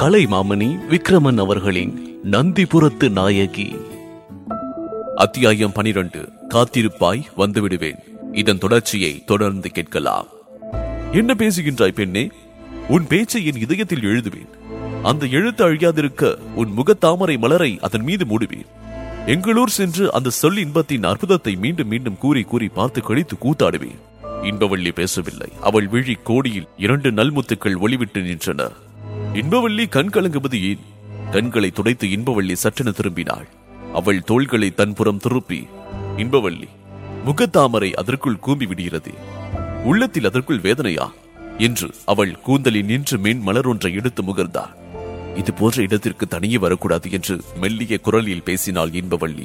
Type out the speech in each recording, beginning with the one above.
கலைமாமணி விக்ரமன் அவர்களின் நந்திபுரத்து நாயகி அத்தியாயம் பனிரெண்டு காத்திருப்பாய் வந்துவிடுவேன் இதன் தொடர்ச்சியை தொடர்ந்து கேட்கலாம் என்ன பேசுகின்றாய் பெண்ணே உன் பேச்சை என் இதயத்தில் எழுதுவேன் அந்த எழுத்து அழியாதிருக்க உன் முகத்தாமரை மலரை அதன் மீது மூடுவேன் எங்களூர் சென்று அந்த சொல் இன்பத்தின் அற்புதத்தை மீண்டும் மீண்டும் கூறி கூறி பார்த்து கழித்து கூத்தாடுவேன் இன்பவள்ளி பேசவில்லை அவள் விழி கோடியில் இரண்டு நல்முத்துக்கள் ஒளிவிட்டு நின்றன இன்பவள்ளி கண் கலங்குவது ஏன் கண்களை துடைத்து இன்பவள்ளி சற்றென திரும்பினாள் அவள் தோள்களை தன்புறம் திருப்பி இன்பவள்ளி முகத்தாமரை அதற்குள் கூம்பி விடுகிறது உள்ளத்தில் அதற்குள் வேதனையா என்று அவள் கூந்தலில் நின்று மேன் மலர் ஒன்றை எடுத்து முகர்ந்தாள் இது போன்ற இடத்திற்கு தனியே வரக்கூடாது என்று மெல்லிய குரலில் பேசினாள் இன்பவள்ளி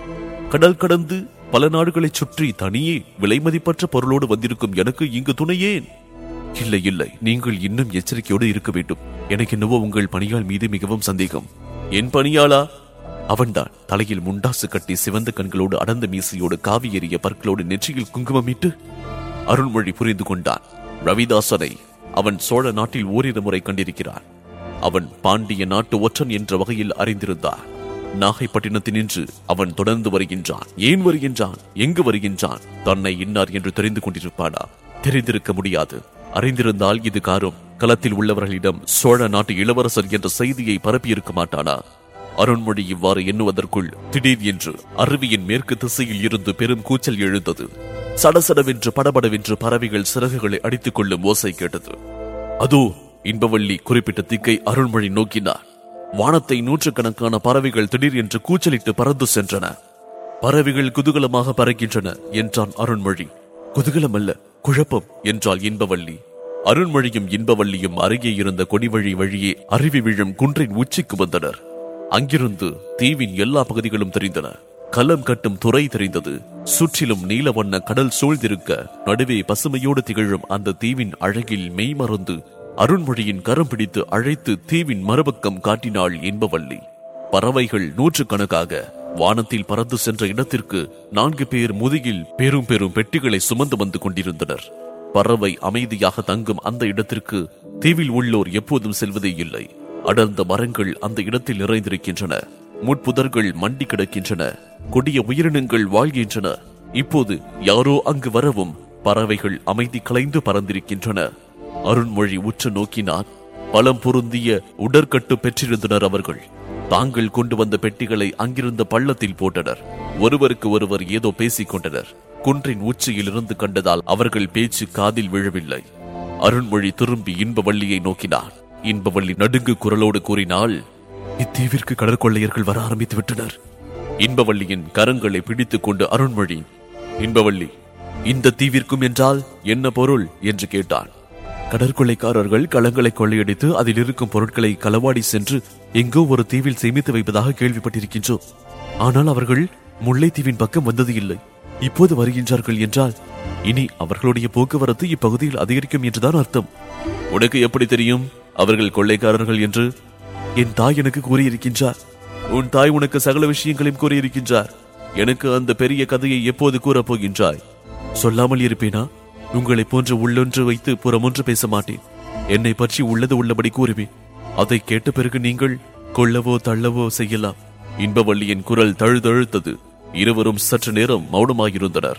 கடல் கடந்து பல நாடுகளைச் சுற்றி தனியே விலைமதிப்பற்ற பொருளோடு வந்திருக்கும் எனக்கு இங்கு துணையேன் இல்லை இல்லை நீங்கள் இன்னும் எச்சரிக்கையோடு இருக்க வேண்டும் எனக்கு என்னவோ உங்கள் பணியாள் மீது மிகவும் சந்தேகம் என் பணியாளா அவன்தான் தலையில் முண்டாசு கட்டி சிவந்த கண்களோடு அடர்ந்த மீசையோடு காவி எறிய பற்களோடு நெற்றியில் குங்குமமிட்டு அருள்மொழி புரிந்து கொண்டான் ரவிதாசனை அவன் சோழ நாட்டில் ஓரிரு முறை கண்டிருக்கிறான் அவன் பாண்டிய நாட்டு ஒற்றன் என்ற வகையில் அறிந்திருந்தார் நாகைப்பட்டினத்தினின்று அவன் தொடர்ந்து வருகின்றான் ஏன் வருகின்றான் எங்கு வருகின்றான் தன்னை இன்னார் என்று தெரிந்து கொண்டிருப்பானா தெரிந்திருக்க முடியாது அறிந்திருந்தால் இது காரும் களத்தில் உள்ளவர்களிடம் சோழ நாட்டு இளவரசர் என்ற செய்தியை பரப்பியிருக்க மாட்டானா அருண்மொழி இவ்வாறு எண்ணுவதற்குள் திடீர் என்று அருவியின் மேற்கு திசையில் இருந்து பெரும் கூச்சல் எழுந்தது சடசடவென்று படபடவென்று பறவைகள் சிறகுகளை அடித்துக் கொள்ளும் ஓசை கேட்டது அதோ இன்பவள்ளி குறிப்பிட்ட திக்கை அருள்மொழி நோக்கினார் வானத்தை நூற்றுக்கணக்கான பறவைகள் திடீர் என்று கூச்சலிட்டு பறந்து சென்றன பறவைகள் குதூகலமாக பறக்கின்றன என்றான் அருண்மொழி குதூகலம் அல்ல குழப்பம் என்றாள் இன்பவள்ளி அருண்மொழியும் இன்பவள்ளியும் அருகே இருந்த கொடிவழி வழியே அருவி விழும் குன்றின் உச்சிக்கு வந்தனர் அங்கிருந்து தீவின் எல்லா பகுதிகளும் தெரிந்தன கலம் கட்டும் துறை தெரிந்தது சுற்றிலும் நீல வண்ண கடல் சூழ்ந்திருக்க நடுவே பசுமையோடு திகழும் அந்த தீவின் அழகில் மெய்மறந்து அருண்மொழியின் கரம் பிடித்து அழைத்து தீவின் மறுபக்கம் காட்டினாள் என்பவள்ளி பறவைகள் நூற்றுக்கணக்காக வானத்தில் பறந்து சென்ற இடத்திற்கு நான்கு பேர் முதுகில் பெரும் பெரும் பெட்டிகளை சுமந்து வந்து கொண்டிருந்தனர் பறவை அமைதியாக தங்கும் அந்த இடத்திற்கு தீவில் உள்ளோர் எப்போதும் செல்வதே இல்லை அடர்ந்த மரங்கள் அந்த இடத்தில் நிறைந்திருக்கின்றன முட்புதர்கள் மண்டி கிடக்கின்றன கொடிய உயிரினங்கள் வாழ்கின்றன இப்போது யாரோ அங்கு வரவும் பறவைகள் அமைதி கலைந்து பறந்திருக்கின்றன அருண்மொழி உற்று நோக்கினார் பலம் பொருந்திய உடற்கட்டு பெற்றிருந்தனர் அவர்கள் தாங்கள் கொண்டு வந்த பெட்டிகளை அங்கிருந்த பள்ளத்தில் போட்டனர் ஒருவருக்கு ஒருவர் ஏதோ பேசிக் கொண்டனர் குன்றின் உச்சியில் இருந்து கண்டதால் அவர்கள் பேச்சு காதில் விழவில்லை அருண்மொழி திரும்பி இன்பவள்ளியை நோக்கினார் இன்பவள்ளி நடுங்கு குரலோடு கூறினாள் இத்தீவிற்கு கடற்கொள்ளையர்கள் வர ஆரம்பித்து விட்டனர் இன்பவள்ளியின் கரங்களை பிடித்துக் கொண்டு அருண்மொழி இன்பவள்ளி இந்த தீவிற்கும் என்றால் என்ன பொருள் என்று கேட்டான் கடற்கொள்ளைக்காரர்கள் களங்களை கொள்ளையடித்து அதில் இருக்கும் பொருட்களை களவாடி சென்று எங்கோ ஒரு தீவில் சேமித்து வைப்பதாக கேள்விப்பட்டிருக்கின்றோம் ஆனால் அவர்கள் முல்லைத்தீவின் பக்கம் வந்தது இல்லை இப்போது வருகின்றார்கள் என்றால் இனி அவர்களுடைய போக்குவரத்து இப்பகுதியில் அதிகரிக்கும் என்றுதான் அர்த்தம் உனக்கு எப்படி தெரியும் அவர்கள் கொள்ளைக்காரர்கள் என்று என் தாய் எனக்கு கூறியிருக்கின்றார் உன் தாய் உனக்கு சகல விஷயங்களையும் கூறியிருக்கின்றார் எனக்கு அந்த பெரிய கதையை எப்போது கூறப் போகின்றாய் சொல்லாமல் இருப்பேனா உங்களைப் போன்று உள்ளொன்று வைத்து புறமொன்று பேச மாட்டேன் என்னை பற்றி உள்ளது உள்ளபடி கூறுவேன் அதை கேட்ட பிறகு நீங்கள் கொள்ளவோ தள்ளவோ செய்யலாம் இன்பவள்ளியின் குரல் தழுதழுத்தது இருவரும் சற்று நேரம் மௌனமாயிருந்தனர்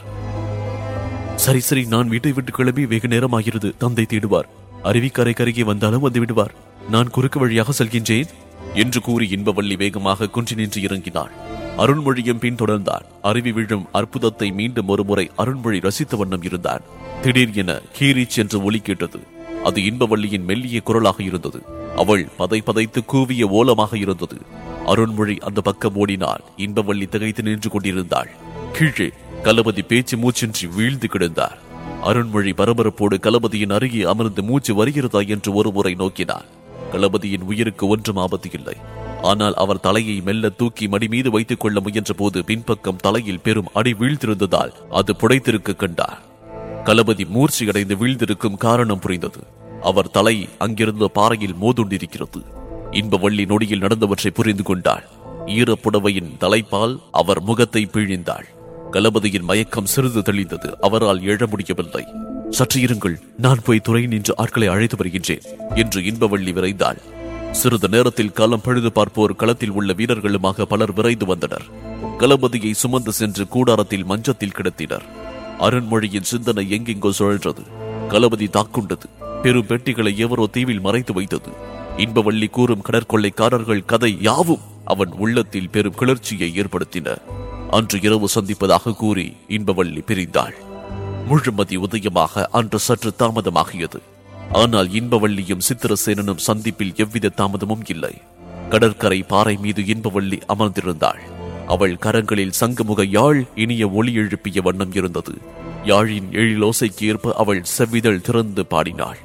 சரி சரி நான் வீட்டை விட்டு கிளம்பி வெகு நேரமாகிறது தந்தை தேடுவார் அருவிக்கரை கருகே வந்தாலும் வந்து விடுவார் நான் குறுக்கு வழியாக செல்கின்றேன் என்று கூறி இன்பவள்ளி வேகமாக குன்றி நின்று இறங்கினாள் அருண்மொழியும் பின்தொடர்ந்தான் அருவி விழும் அற்புதத்தை மீண்டும் ஒருமுறை அருண்மொழி ரசித்த வண்ணம் இருந்தான் திடீர் என கீரிச் என்று ஒலி கேட்டது அது இன்பவள்ளியின் மெல்லிய குரலாக இருந்தது அவள் பதை பதைத்து கூவிய ஓலமாக இருந்தது அருண்மொழி அந்த பக்கம் ஓடினாள் இன்பவள்ளி திகைத்து நின்று கொண்டிருந்தாள் கீழே கலபதி பேச்சு மூச்சின்றி வீழ்ந்து கிடந்தார் அருண்மொழி பரபரப்போடு கலபதியின் அருகே அமர்ந்து மூச்சு வருகிறதா என்று ஒருமுறை நோக்கினார் களபதியின் உயிருக்கு ஒன்றும் ஆபத்து இல்லை ஆனால் அவர் தலையை மெல்ல தூக்கி மடி மீது வைத்துக் கொள்ள முயன்ற போது பின்பக்கம் தலையில் பெரும் அடி வீழ்ந்திருந்ததால் அது புடைத்திருக்க கண்டார் களபதி மூர்ச்சியடைந்து வீழ்ந்திருக்கும் காரணம் புரிந்தது அவர் தலை அங்கிருந்த பாறையில் மோதுண்டிருக்கிறது இன்பவள்ளி நொடியில் நடந்தவற்றை புரிந்து கொண்டாள் ஈரப்புடவையின் தலைப்பால் அவர் முகத்தை பிழிந்தாள் களபதியின் மயக்கம் சிறிது தெளிந்தது அவரால் எழ முடியவில்லை சற்று இருங்கள் நான் போய் துறை நின்று ஆட்களை அழைத்து வருகின்றேன் என்று இன்பவள்ளி விரைந்தாள் சிறிது நேரத்தில் களம் பழுது பார்ப்போர் களத்தில் உள்ள வீரர்களுமாக பலர் விரைந்து வந்தனர் களபதியை சுமந்து சென்று கூடாரத்தில் மஞ்சத்தில் கிடத்தினர் அருண்மொழியின் சிந்தனை எங்கெங்கோ சுழன்றது களபதி தாக்குண்டது பெரும் பெட்டிகளை எவரோ தீவில் மறைத்து வைத்தது இன்பவள்ளி கூறும் கடற்கொள்ளைக்காரர்கள் கதை யாவும் அவன் உள்ளத்தில் பெரும் கிளர்ச்சியை ஏற்படுத்தின அன்று இரவு சந்திப்பதாக கூறி இன்பவள்ளி பிரிந்தாள் முழுமதி உதயமாக அன்று சற்று தாமதமாகியது ஆனால் இன்பவள்ளியும் சித்திரசேனனும் சந்திப்பில் எவ்வித தாமதமும் இல்லை கடற்கரை பாறை மீது இன்பவள்ளி அமர்ந்திருந்தாள் அவள் கரங்களில் சங்கமுக யாழ் இனிய ஒளி எழுப்பிய வண்ணம் இருந்தது யாழின் எழிலோசைக்கு ஏற்ப அவள் செவ்விதழ் திறந்து பாடினாள்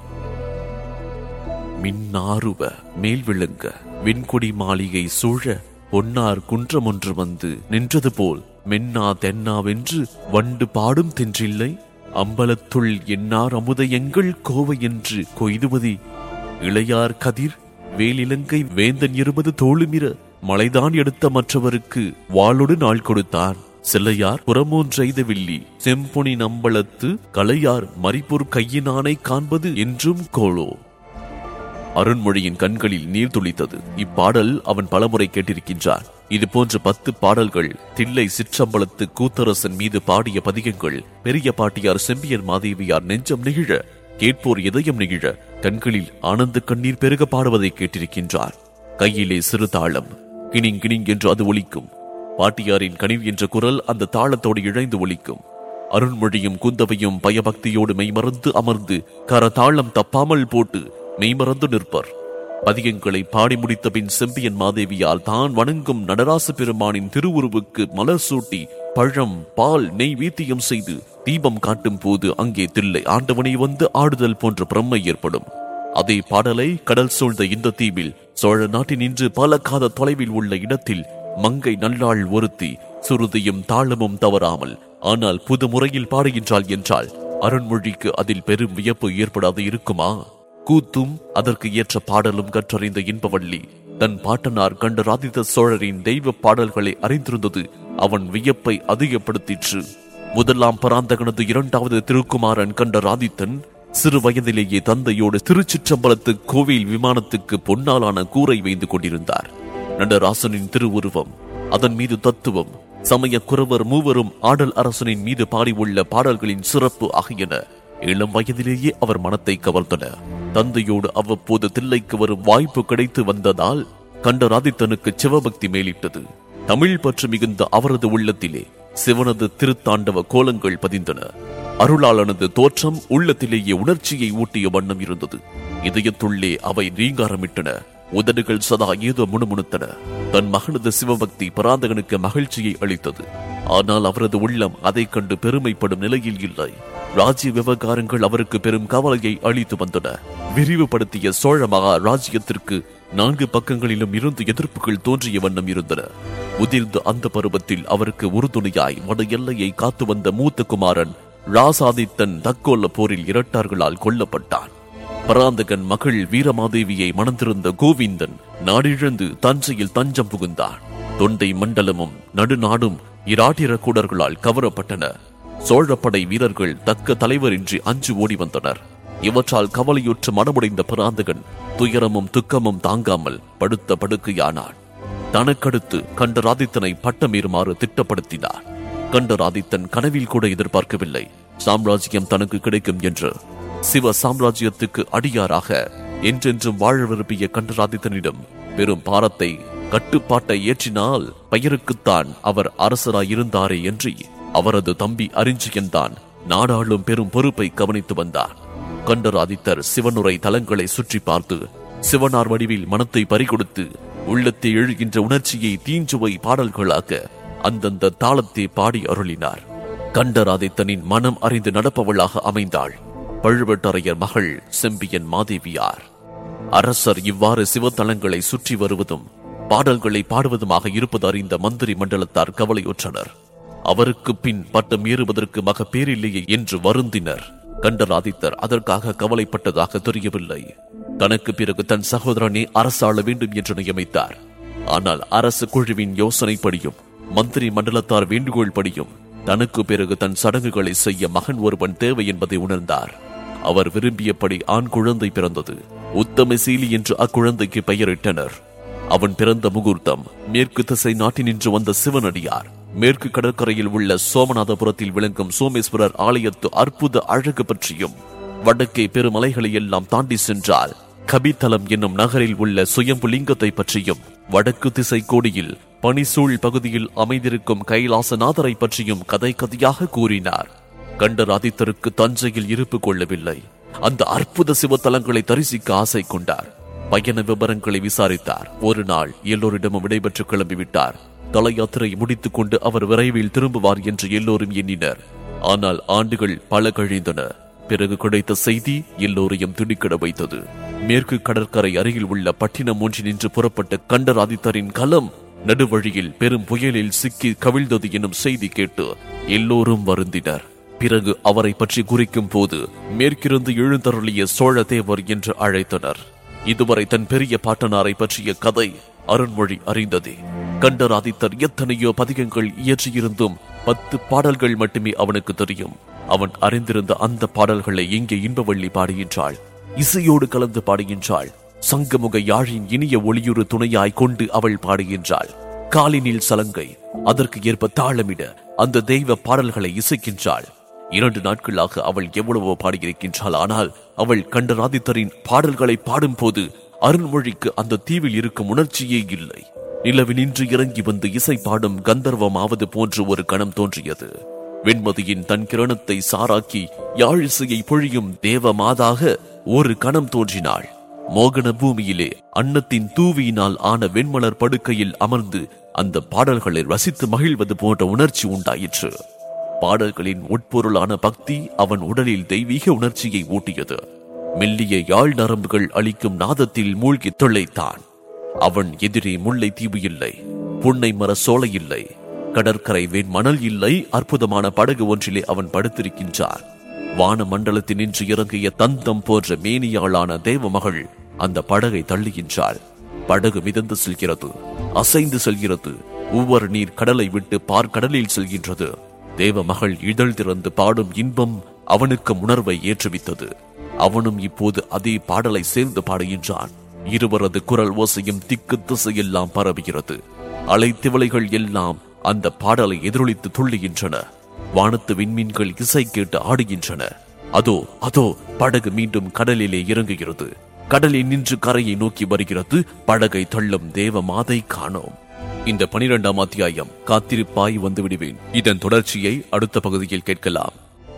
மின்னாருவ மேல் விழுங்க விண்கொடி மாளிகை சூழ பொன்னார் குன்றம் ஒன்று வந்து நின்றது போல் மென்னா தென்னாவென்று வண்டு பாடும் தென்றில்லை அம்பலத்துள் என்னார் அமுத எங்கள் கோவை என்று கொய்துவதி இளையார் கதிர் வேலிலங்கை வேந்தன் இருபது தோளுமிர மலைதான் எடுத்த மற்றவருக்கு வாளொடு நாள் கொடுத்தான் சிலையார் புறமூன்றெய்த வில்லி செம்பொனி நம்பளத்து கலையார் மரிப்பொர் கையினானை காண்பது என்றும் கோளோ அருண்மொழியின் கண்களில் நீர் துளித்தது இப்பாடல் அவன் பலமுறை கேட்டிருக்கின்றான் இது போன்ற பத்து பாடல்கள் தில்லை சிற்றம்பலத்து கூத்தரசன் மீது பாடிய பதிகங்கள் பெரிய பாட்டியார் செம்பியன் மாதேவியார் நெஞ்சம் நெகிழ கேட்போர் இதயம் நெகிழ கண்களில் ஆனந்த கண்ணீர் பெருக பாடுவதை கேட்டிருக்கின்றார் கையிலே சிறு தாளம் கிணிங் கிணிங் என்று அது ஒலிக்கும் பாட்டியாரின் கனிவு என்ற குரல் அந்த தாளத்தோடு இழைந்து ஒலிக்கும் அருண்மொழியும் குந்தவையும் பயபக்தியோடு மெய்மறந்து அமர்ந்து கரதாளம் தப்பாமல் போட்டு மெய்மறந்து நிற்பர் பதிகங்களை பாடி முடித்த பின் செம்பியன் மாதேவியால் தான் வணங்கும் நடராச பெருமானின் திருவுருவுக்கு மலர் சூட்டி பழம் பால் நெய் வீத்தியம் செய்து தீபம் காட்டும் போது அங்கே தில்லை ஆண்டவனை வந்து ஆடுதல் போன்ற பிரம்மை ஏற்படும் அதே பாடலை கடல் சூழ்ந்த இந்த தீவில் சோழ நாட்டினின்று பல காத தொலைவில் உள்ள இடத்தில் மங்கை நல்லாள் ஒருத்தி சுருதியும் தாளமும் தவறாமல் ஆனால் புது முறையில் பாடுகின்றாள் என்றால் அருண்மொழிக்கு அதில் பெரும் வியப்பு ஏற்படாது இருக்குமா கூத்தும் அதற்கு ஏற்ற பாடலும் கற்றறிந்த இன்பவள்ளி தன் பாட்டனார் கண்ட ராதித சோழரின் தெய்வ பாடல்களை அறிந்திருந்தது அவன் வியப்பை அதிகப்படுத்திற்று முதலாம் பராந்தகனது இரண்டாவது திருக்குமாரன் கண்ட ராதித்தன் சிறு வயதிலேயே தந்தையோடு திருச்சிற்றம்பலத்து கோவில் விமானத்துக்கு பொன்னாலான கூரை வைந்து கொண்டிருந்தார் நடராசனின் திருவுருவம் அதன் மீது தத்துவம் சமய குறவர் மூவரும் ஆடல் அரசனின் மீது பாடியுள்ள பாடல்களின் சிறப்பு ஆகியன இளம் வயதிலேயே அவர் மனத்தை கவர்ந்தன தந்தையோடு அவ்வப்போது தில்லைக்கு வரும் வாய்ப்பு கிடைத்து வந்ததால் கண்டராதித்தனுக்கு சிவபக்தி மேலிட்டது தமிழ் பற்று மிகுந்த அவரது உள்ளத்திலே சிவனது திருத்தாண்டவ கோலங்கள் பதிந்தன அருளாளனது தோற்றம் உள்ளத்திலேயே உணர்ச்சியை ஊட்டிய வண்ணம் இருந்தது இதயத்துள்ளே அவை ரீங்காரமிட்டன உதடுகள் சதா ஏதோ முணுமுணுத்தன தன் மகனது சிவபக்தி பராந்தகனுக்கு மகிழ்ச்சியை அளித்தது ஆனால் அவரது உள்ளம் அதைக் கண்டு பெருமைப்படும் நிலையில் இல்லை ராஜ்ய விவகாரங்கள் அவருக்கு பெரும் கவலையை அளித்து வந்தன விரிவுபடுத்திய சோழ மகா ராஜ்யத்திற்கு நான்கு பக்கங்களிலும் இருந்து எதிர்ப்புகள் தோன்றிய வண்ணம் இருந்தன முதிர்ந்த அந்த பருவத்தில் அவருக்கு உறுதுணையாய் வட எல்லையை காத்து வந்த மூத்த குமாரன் ராசாதித்தன் தக்கோல போரில் இரட்டார்களால் கொல்லப்பட்டான் பராந்தகன் மகள் வீரமாதேவியை மணந்திருந்த கோவிந்தன் நாடிழந்து தஞ்சையில் தஞ்சம் புகுந்தான் தொண்டை மண்டலமும் நடுநாடும் இராட்டிர கூடர்களால் கவரப்பட்டன சோழப்படை வீரர்கள் தக்க தலைவரின்றி அஞ்சு ஓடி வந்தனர் இவற்றால் கவலையுற்று மனமுடைந்த பராந்தகன் துயரமும் துக்கமும் தாங்காமல் படுத்த படுக்கையானான் தனக்கடுத்து கண்டராதித்தனை பட்டமேறுமாறு திட்டப்படுத்தினார் கண்டராதித்தன் கனவில் கூட எதிர்பார்க்கவில்லை சாம்ராஜ்யம் தனக்கு கிடைக்கும் என்று சிவ சாம்ராஜ்யத்துக்கு அடியாராக என்றென்றும் வாழ விரும்பிய கண்டராதித்தனிடம் பெரும் பாரத்தை கட்டுப்பாட்டை ஏற்றினால் பெயருக்குத்தான் அவர் அரசராயிருந்தாரே என்று அவரது தம்பி அரிஞ்சியன்தான் நாடாளும் பெரும் பொறுப்பை கவனித்து வந்தார் கண்டராதித்தர் சிவனுரை தலங்களை சுற்றி பார்த்து சிவனார் வடிவில் மனத்தை பறிகொடுத்து உள்ளத்தை எழுகின்ற உணர்ச்சியை தீஞ்சுவை பாடல்களாக அந்தந்த தாளத்தை பாடி அருளினார் கண்டராதித்தனின் மனம் அறிந்து நடப்பவளாக அமைந்தாள் பழுவட்டரையர் மகள் செம்பியன் மாதேவியார் அரசர் இவ்வாறு சிவத்தலங்களை சுற்றி வருவதும் பாடல்களை பாடுவதுமாக இருப்பது அறிந்த மந்திரி மண்டலத்தார் கவலையுற்றனர் அவருக்கு பின் பட்டம் ஏறுவதற்கு மகப்பேரில்லையே என்று வருந்தினர் கண்டராதித்தர் அதற்காக கவலைப்பட்டதாக தெரியவில்லை தனக்கு பிறகு தன் சகோதரனே அரசாள வேண்டும் என்று நியமித்தார் ஆனால் அரசு குழுவின் யோசனைப்படியும் மந்திரி மண்டலத்தார் வேண்டுகோள் படியும் தனக்கு பிறகு தன் சடங்குகளை செய்ய மகன் ஒருவன் தேவை என்பதை உணர்ந்தார் அவர் விரும்பியபடி ஆண் குழந்தை பிறந்தது உத்தமசீலி என்று அக்குழந்தைக்கு பெயரிட்டனர் அவன் பிறந்த முகூர்த்தம் மேற்கு திசை நாட்டினின்று வந்த சிவனடியார் மேற்கு கடற்கரையில் உள்ள சோமநாதபுரத்தில் விளங்கும் சோமேஸ்வரர் ஆலயத்து அற்புத அழகு பற்றியும் வடக்கே பெருமலைகளை எல்லாம் தாண்டி சென்றால் கபித்தலம் என்னும் நகரில் உள்ள சுயம்பு லிங்கத்தை பற்றியும் வடக்கு திசை கோடியில் பனிசூழ் பகுதியில் அமைந்திருக்கும் கைலாசநாதரை பற்றியும் கதை கதையாக கூறினார் கண்டராதித்தருக்கு தஞ்சையில் இருப்பு கொள்ளவில்லை அந்த அற்புத சிவத்தலங்களை தரிசிக்க ஆசை கொண்டார் பயண விவரங்களை விசாரித்தார் ஒரு நாள் எல்லோரிடமும் விடைபெற்று கிளம்பிவிட்டார் தல யாத்திரை முடித்துக் கொண்டு அவர் விரைவில் திரும்புவார் என்று எல்லோரும் எண்ணினர் ஆனால் ஆண்டுகள் பல கழிந்தன பிறகு கிடைத்த செய்தி எல்லோரையும் திடுக்கிட வைத்தது மேற்கு கடற்கரை அருகில் உள்ள பட்டினம் ஒன்றினின்று புறப்பட்ட கண்டராதித்தரின் கலம் நடுவழியில் பெரும் புயலில் சிக்கி கவிழ்ந்தது எனும் செய்தி கேட்டு எல்லோரும் வருந்தினர் பிறகு அவரை பற்றி குறிக்கும் போது மேற்கிருந்து எழுந்தருளிய சோழ தேவர் என்று அழைத்தனர் இதுவரை தன் பெரிய பாட்டனாரை பற்றிய கதை அருண்மொழி அறிந்ததே கண்டராதித்தர் எத்தனையோ பதிகங்கள் இயற்றியிருந்தும் பத்து பாடல்கள் மட்டுமே அவனுக்கு தெரியும் அவன் அறிந்திருந்த அந்த பாடல்களை இங்கே இன்பவள்ளி பாடுகின்றாள் இசையோடு கலந்து பாடுகின்றாள் சங்கமுக யாழின் இனிய ஒளியுறு துணையாய் கொண்டு அவள் பாடுகின்றாள் காலினில் சலங்கை அதற்கு ஏற்ப தாளமிட அந்த தெய்வ பாடல்களை இசைக்கின்றாள் இரண்டு நாட்களாக அவள் எவ்வளவோ பாடியிருக்கின்றாள் ஆனால் அவள் கண்டராதித்தரின் பாடல்களை பாடும்போது அருண்மொழிக்கு அந்த தீவில் இருக்கும் உணர்ச்சியே இல்லை நிலவினின்று இறங்கி வந்து இசை பாடும் கந்தர்வமாவது போன்று ஒரு கணம் தோன்றியது வெண்மதியின் தன் கிரணத்தை சாராக்கி யாழிசையை பொழியும் தேவமாதாக ஒரு கணம் தோன்றினாள் மோகன பூமியிலே அன்னத்தின் தூவியினால் ஆன வெண்மலர் படுக்கையில் அமர்ந்து அந்த பாடல்களை ரசித்து மகிழ்வது போன்ற உணர்ச்சி உண்டாயிற்று பாடல்களின் உட்பொருளான பக்தி அவன் உடலில் தெய்வீக உணர்ச்சியை ஊட்டியது மெல்லிய யாழ் நரம்புகள் அளிக்கும் நாதத்தில் மூழ்கி தொல்லைத்தான் அவன் எதிரே முல்லை தீவு இல்லை புன்னை மர சோலை இல்லை கடற்கரை வேன் மணல் இல்லை அற்புதமான படகு ஒன்றிலே அவன் படுத்திருக்கின்றான் வான மண்டலத்தில் நின்று இறங்கிய தந்தம் போன்ற மேனியாளான தேவமகள் அந்த படகை தள்ளுகின்றாள் படகு மிதந்து செல்கிறது அசைந்து செல்கிறது ஒவ்வொரு நீர் கடலை விட்டு பார்க்கடலில் செல்கின்றது தேவமகள் இதழ் திறந்து பாடும் இன்பம் அவனுக்கு உணர்வை ஏற்றுவித்தது அவனும் இப்போது அதே பாடலை சேர்ந்து பாடுகின்றான் இருவரது குரல் ஓசையும் திக்கு திசையெல்லாம் பரவுகிறது அலைத்திவளைகள் எல்லாம் அந்த பாடலை எதிரொலித்து துள்ளுகின்றன வானத்து விண்மீன்கள் இசை கேட்டு ஆடுகின்றன அதோ அதோ படகு மீண்டும் கடலிலே இறங்குகிறது கடலில் நின்று கரையை நோக்கி வருகிறது படகை தள்ளும் தேவ மாதை காணோம் இந்த பனிரெண்டாம் அத்தியாயம் காத்திருப்பாய் வந்து விடுவேன் இதன் தொடர்ச்சியை அடுத்த பகுதியில் கேட்கலாம்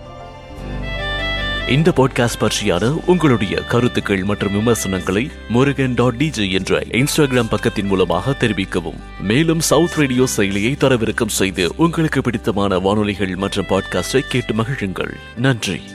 இந்த பாட்காஸ்ட் பற்றியான உங்களுடைய கருத்துக்கள் மற்றும் விமர்சனங்களை முருகன் டாட் டிஜே என்ற இன்ஸ்டாகிராம் பக்கத்தின் மூலமாக தெரிவிக்கவும் மேலும் சவுத் ரேடியோ செயலியை தரவிறக்கம் செய்து உங்களுக்கு பிடித்தமான வானொலிகள் மற்றும் பாட்காஸ்டை கேட்டு மகிழுங்கள் நன்றி